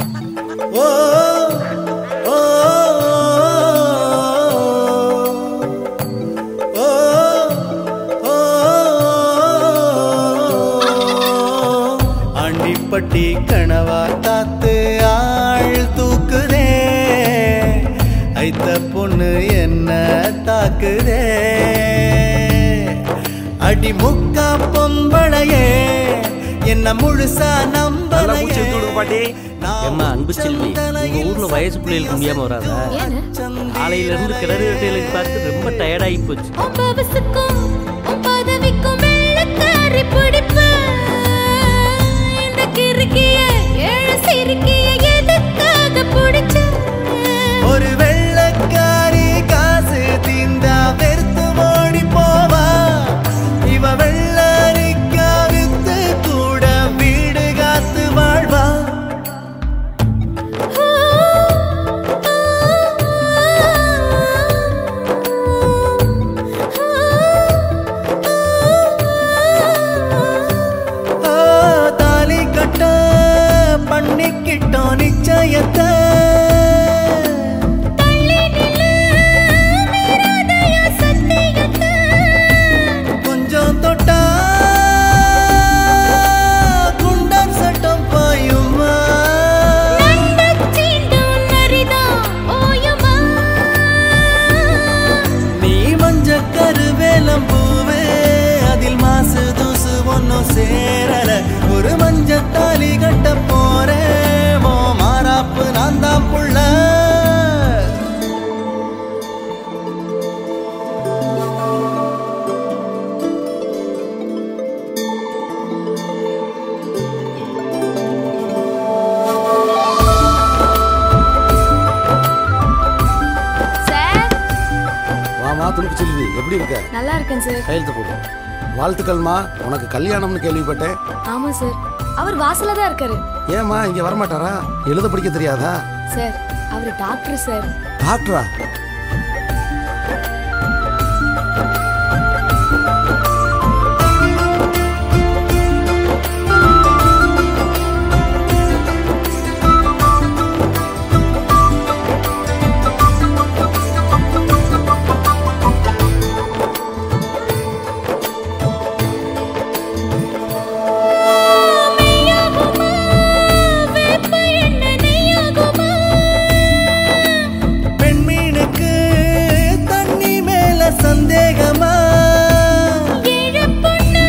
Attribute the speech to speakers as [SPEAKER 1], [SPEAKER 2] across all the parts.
[SPEAKER 1] ஓ ஓ ஓ ஓ ஆண்டிப்பட்டி கனவா காத்து ஆள் தூக்குதே ஐத்த பொண்ணு என்ன தாக்குதே அடி முக்கா பொம்பளையே என்ன முழுசா
[SPEAKER 2] நல்லா மூச்சு இழுத்து விடுங்க பாட்டி.
[SPEAKER 3] ஏம்மா அன்பு செல்வி உங்க ஊர்ல வயசு பிள்ளைகளுக்கு முடியாம வராதா
[SPEAKER 4] ஏன்னு
[SPEAKER 3] காலையில இருந்து கிணறு வெட்டையிலுக்கு பார்த்து ரொம்ப டயர்டாகி போச்சு
[SPEAKER 4] உன் பவசுக்கும் உன் பதவிக்கும் வெள்ளக்காரி பிடிப்பு இந்த கிறுக்கிய ஏழு சிறுக்கிய எதுக்காக பிடிச்ச
[SPEAKER 1] ஒரு வெள்ளக்காரி காசு தீந்தா வெறுத்து ஓடி போவா இவ வெள்ளரிக்கா வித்து கூட வீடு காத்து வாழ்வா ஆ, தாலி கட்ட பண்ணிக்கிட்டோம் நிச்சயத்தை
[SPEAKER 4] தள்ளி நில்லு மீறாதயா சத்தியத்தை
[SPEAKER 1] கொஞ்சம் தொட்டா குண்டர் சட்டம் பாயுமா
[SPEAKER 4] நண்டச்சீண்டும் நரிதான் ஓயுமா
[SPEAKER 1] நீ மஞ்ச கருவேலம் பூவே அதில் மாசு தூசு ஒன்னும் சேரல ஒரு மஞ்ச தாலி கட்ட போறேன் ஓ மாறாப்பு நான் தான் புள்ள
[SPEAKER 4] சார்
[SPEAKER 5] வாமா துணுக்கு செல்வி எப்படி இருக்க
[SPEAKER 4] நல்லா இருக்கேன் சார்
[SPEAKER 5] கையெழுத்து போடு வாழ்த்துக்கள்மா உனக்கு கல்யாணம்னு கேள்விப்பட்டேன்
[SPEAKER 4] ஆமா சார் அவர் வாசல்ல தான் இருக்காரு
[SPEAKER 5] ஏம்மா இங்க வரமாட்டாரா எழுத படிக்க தெரியாதா
[SPEAKER 4] சார் அவர் டாக்டர் சார்
[SPEAKER 5] டாக்டரா
[SPEAKER 4] மெய்யாகுமா வேப்ப எண்ணெய் நெய்யாகுமா
[SPEAKER 1] பெண்மீனுக்கு தண்ணி மேல சந்தேகமா
[SPEAKER 4] ஏழு பொண்ணு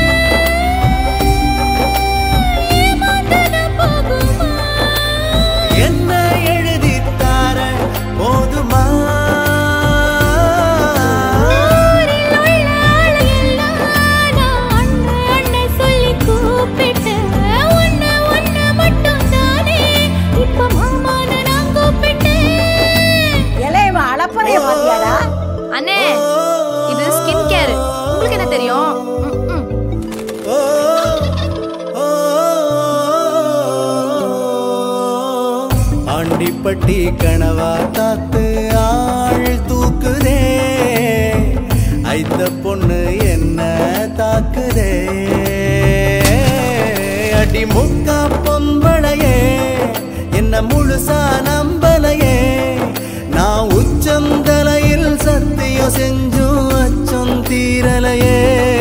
[SPEAKER 4] ஏமாந்தன போகுமா
[SPEAKER 1] என்ன எழுதி தார போதுமா
[SPEAKER 4] ஊரில் உள்ள ஆளையெல்லாம் நான் அண்ணன் அண்ணன் சொல்லி கூப்பிட்டேன். உன்னை, உன்னை மட்டும்தானே இப்ப மாமான்னு நான் கூப்பிட்டேன்.
[SPEAKER 6] இலையவ அளப்பறைய பாத்தியாடா
[SPEAKER 4] அண்ணே இது ஸ்கின் கேர் உங்களுக்கு என்ன தெரியும் ம், ம்.
[SPEAKER 1] ஓ, ஓ, ஆண்டிப்பட்டி கனவா காத்து ஆள் தூக்குதே ஐத்த பொண்ணு என்ன தாக்குதே அடி முக்கா பொம்பளையே என்ன முழுசா நம்பலையே நான் உச்சந்தலையில் சத்தியம் செஞ்சும் அச்சம் தீரலையே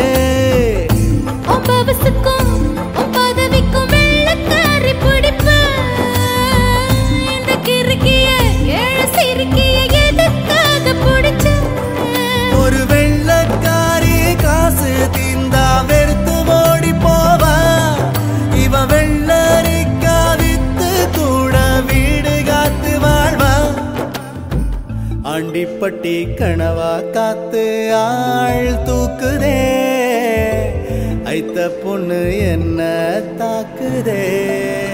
[SPEAKER 4] உன் பவசுக்கும் உன் பதவிக்கும் வெள்ளக்காரி பிடிப்பு இந்த கிறுக்கிய ஏழு சிறுக்கிய எதுக்காக பிடிச்ச
[SPEAKER 1] ஒரு வெள்ளக்காரி காசு தீந்தா வெறுத்து ஓடி போவா இவ வெள்ளரிக்கா வித்து கூட வீடு காத்து வாழ்வா ஆண்டிப்பட்டி கனவா காத்து ஆள் தூக்குதே ஐத்த பொண்ணு என்ன தாக்குதே